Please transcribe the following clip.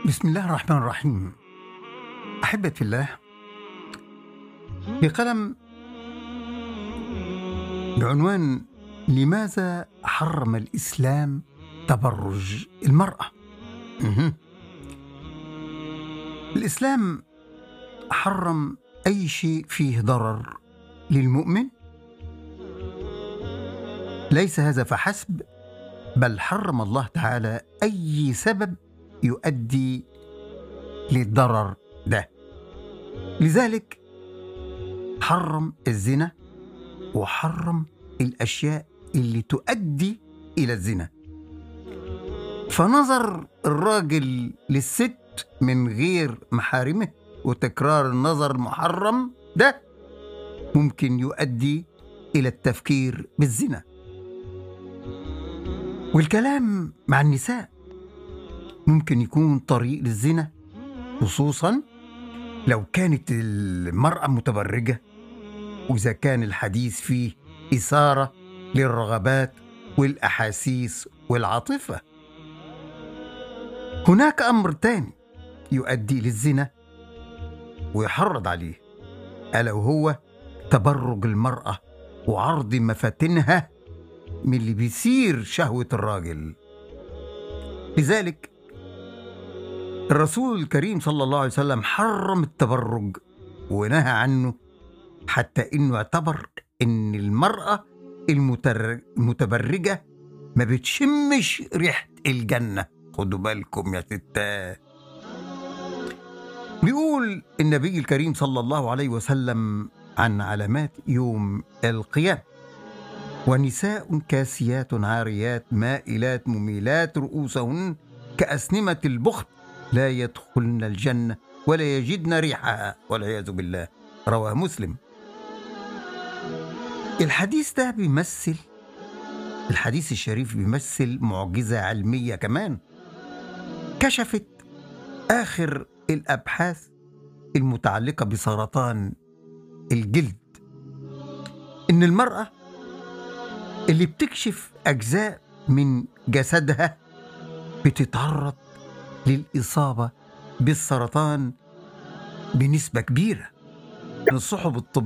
بسم الله الرحمن الرحيم أحبة في الله بقلم بعنوان لماذا حرم الإسلام تبرج المرأة مهم. الإسلام حرم أي شيء فيه ضرر للمؤمن ليس هذا فحسب بل حرم الله تعالى أي سبب يؤدي للضرر ده لذلك حرم الزنا وحرم الاشياء اللي تؤدي الى الزنا فنظر الراجل للست من غير محارمه وتكرار النظر المحرم ده ممكن يؤدي الى التفكير بالزنا والكلام مع النساء ممكن يكون طريق للزنا خصوصا لو كانت المرأة متبرجة وإذا كان الحديث فيه إثارة للرغبات والأحاسيس والعاطفة هناك أمر تاني يؤدي للزنا ويحرض عليه ألا وهو تبرج المرأة وعرض مفاتنها من اللي بيثير شهوة الراجل لذلك الرسول الكريم صلى الله عليه وسلم حرم التبرج ونهى عنه حتى انه اعتبر ان المراه المتر- المتبرجه ما بتشمش ريحه الجنه خدوا بالكم يا ستات بيقول النبي الكريم صلى الله عليه وسلم عن علامات يوم القيامه ونساء كاسيات عاريات مائلات مميلات رؤوسهن كأسنمة البخت لا يدخلن الجنة ولا يجدن ريحها والعياذ بالله رواه مسلم الحديث ده بيمثل الحديث الشريف بيمثل معجزة علمية كمان كشفت آخر الأبحاث المتعلقة بسرطان الجلد إن المرأة اللي بتكشف أجزاء من جسدها بتتعرض للإصابة بالسرطان بنسبة كبيرة من الصحف الطبية